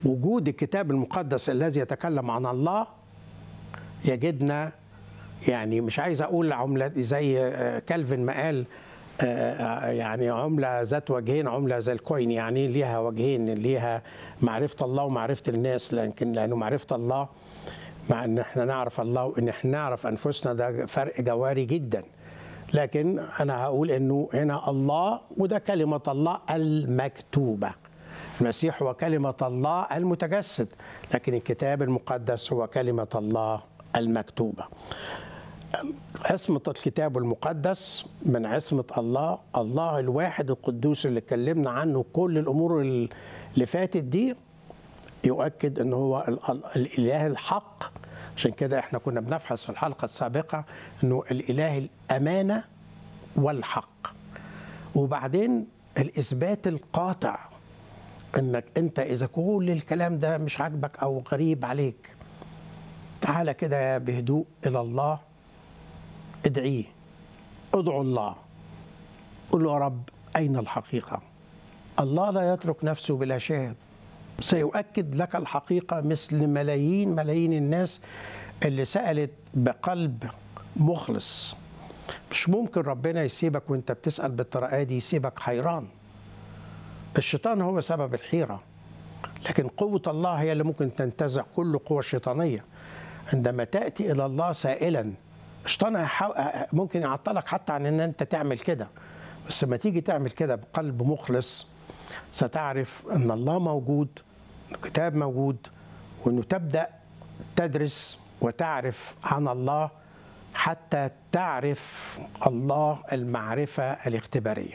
وجود الكتاب المقدس الذي يتكلم عن الله يجدنا يعني مش عايز اقول عمله زي كالفن ما قال يعني عمله ذات وجهين عمله زي الكوين يعني ليها وجهين ليها معرفه الله ومعرفه الناس لكن لانه معرفه الله مع ان احنا نعرف الله وان احنا نعرف انفسنا ده فرق جوهري جدا لكن انا هقول انه هنا الله وده كلمه الله المكتوبه المسيح هو كلمه الله المتجسد لكن الكتاب المقدس هو كلمه الله المكتوبه عصمة الكتاب المقدس من عصمة الله الله الواحد القدوس اللي اتكلمنا عنه كل الأمور اللي فاتت دي يؤكد أنه هو الإله الحق عشان كده احنا كنا بنبحث في الحلقة السابقة أنه الإله الأمانة والحق وبعدين الإثبات القاطع أنك أنت إذا كل الكلام ده مش عاجبك أو غريب عليك تعالى كده بهدوء إلى الله ادعيه ادعو الله قل له يا رب أين الحقيقة الله لا يترك نفسه بلا شاهد سيؤكد لك الحقيقة مثل ملايين ملايين الناس اللي سألت بقلب مخلص مش ممكن ربنا يسيبك وانت بتسأل بالطريقة دي يسيبك حيران الشيطان هو سبب الحيرة لكن قوة الله هي اللي ممكن تنتزع كل قوة الشيطانية عندما تأتي إلى الله سائلا الشيطان ممكن يعطلك حتى عن ان انت تعمل كده بس لما تيجي تعمل كده بقلب مخلص ستعرف ان الله موجود الكتاب موجود وانه تبدا تدرس وتعرف عن الله حتى تعرف الله المعرفه الاختباريه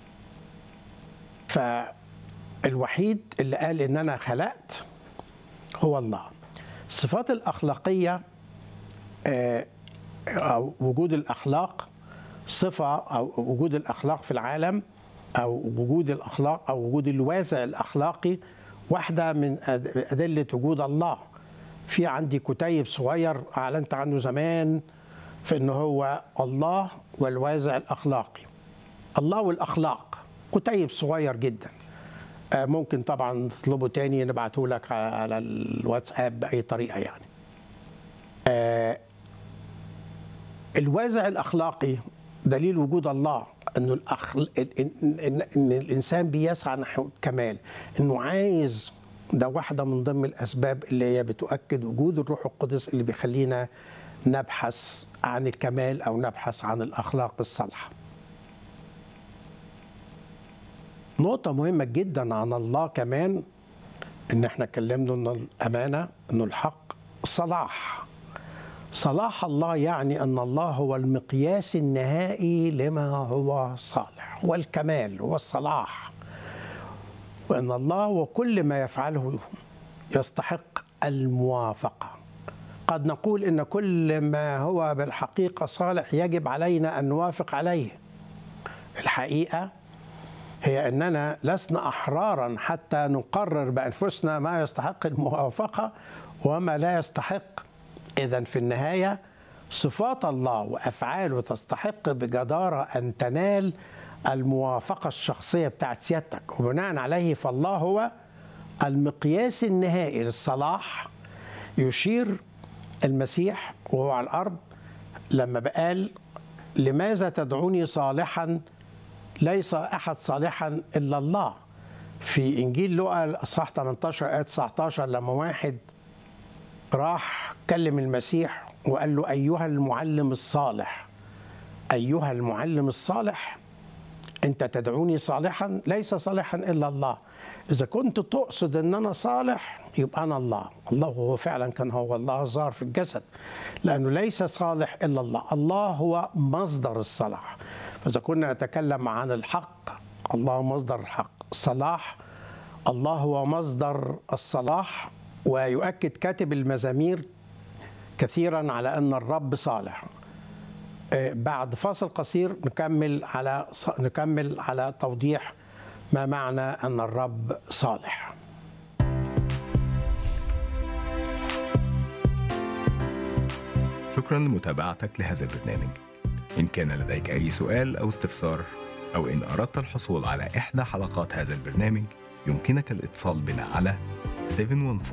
فالوحيد اللي قال ان انا خلقت هو الله الصفات الاخلاقيه آه أو وجود الأخلاق صفة أو وجود الأخلاق في العالم أو وجود الأخلاق أو وجود الوازع الأخلاقي واحدة من أدلة وجود الله في عندي كتيب صغير أعلنت عنه زمان في أنه هو الله والوازع الأخلاقي الله والأخلاق كتيب صغير جدا ممكن طبعا تطلبه تاني نبعته لك على الواتساب بأي طريقة يعني الوازع الاخلاقي دليل وجود الله انه الأخل... إن... إن... ان الانسان بيسعى نحو الكمال انه عايز ده واحده من ضمن الاسباب اللي هي بتؤكد وجود الروح القدس اللي بيخلينا نبحث عن الكمال او نبحث عن الاخلاق الصالحه. نقطه مهمه جدا عن الله كمان ان احنا اتكلمنا انه الامانه انه الحق صلاح صلاح الله يعني ان الله هو المقياس النهائي لما هو صالح هو الكمال هو الصلاح وان الله وكل ما يفعله يستحق الموافقه قد نقول ان كل ما هو بالحقيقه صالح يجب علينا ان نوافق عليه الحقيقه هي اننا لسنا احرارا حتى نقرر بانفسنا ما يستحق الموافقه وما لا يستحق إذا في النهاية صفات الله وأفعاله تستحق بجدارة أن تنال الموافقة الشخصية بتاعت سيادتك وبناء عليه فالله هو المقياس النهائي للصلاح يشير المسيح وهو على الأرض لما بقال لماذا تدعوني صالحا ليس أحد صالحا إلا الله في إنجيل لوقا الأصحاح 18 آية 19 لما واحد راح كلم المسيح وقال له أيها المعلم الصالح أيها المعلم الصالح أنت تدعوني صالحا ليس صالحا إلا الله إذا كنت تقصد أن أنا صالح يبقى أنا الله الله هو فعلا كان هو الله ظهر في الجسد لأنه ليس صالح إلا الله الله هو مصدر الصلاح فإذا كنا نتكلم عن الحق الله مصدر الحق الصلاح الله هو مصدر الصلاح ويؤكد كاتب المزامير كثيرا على ان الرب صالح بعد فاصل قصير نكمل على نكمل على توضيح ما معنى ان الرب صالح شكرا لمتابعتك لهذا البرنامج ان كان لديك اي سؤال او استفسار او ان اردت الحصول على احدى حلقات هذا البرنامج يمكنك الاتصال بنا على 714